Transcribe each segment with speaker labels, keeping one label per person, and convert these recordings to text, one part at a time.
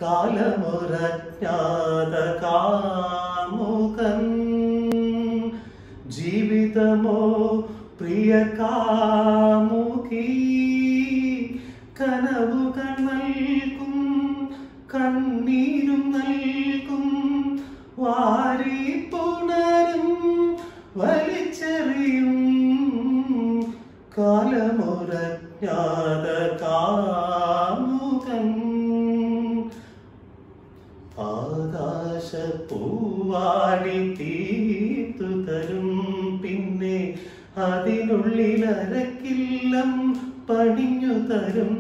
Speaker 1: കാലമൊരജ്ഞാത കാമുകൻ ജീവിതമോ പ്രിയ കാമുകി കനവുകൾ നൽകും കണ്ണീരും നൽകും വാരി പുണരും വലിച്ചെറിയും കാലമൊരജ്ഞാത കാമുകൻ ആകാശ പൂവാടി തീർത്തു തരും പിന്നെ അതിനുള്ളിൽ അരക്കില്ലം പണിഞ്ഞു തരും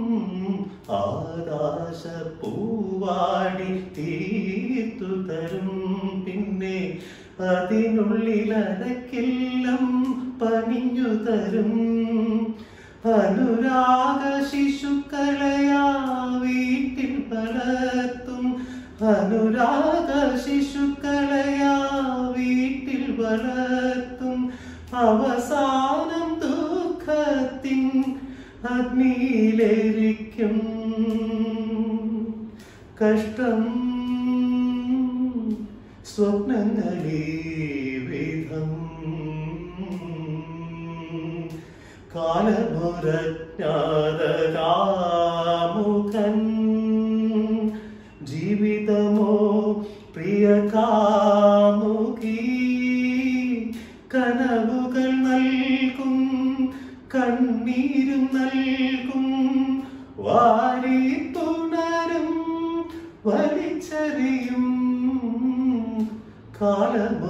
Speaker 1: ആകാശ പൂവാടി തീർത്തു തരും പിന്നെ അതിനുള്ളിൽ അരക്കില്ലം പണിഞ്ഞു തരും അനുരാഗ ശിശുക്കളയാ വീട്ടിൽ വളർത്തും അനുരാഗ ശിശുക്കളയാ വീട്ടിൽ വളർത്തും അവസാനം ദുഃഖത്തിൻ അഗ്നിയിലേരിക്കും കഷ്ടം സ്വപ്നങ്ങളീ വിധം കാലമുരജ്ഞാതകാമുഖൻ ജീവിതമോ പ്രിയ കാമുകി കനവുകൾ നൽകും കണ്ണീരും നൽകും വാരി തുണരും വലിച്ചെറിയും കാലമ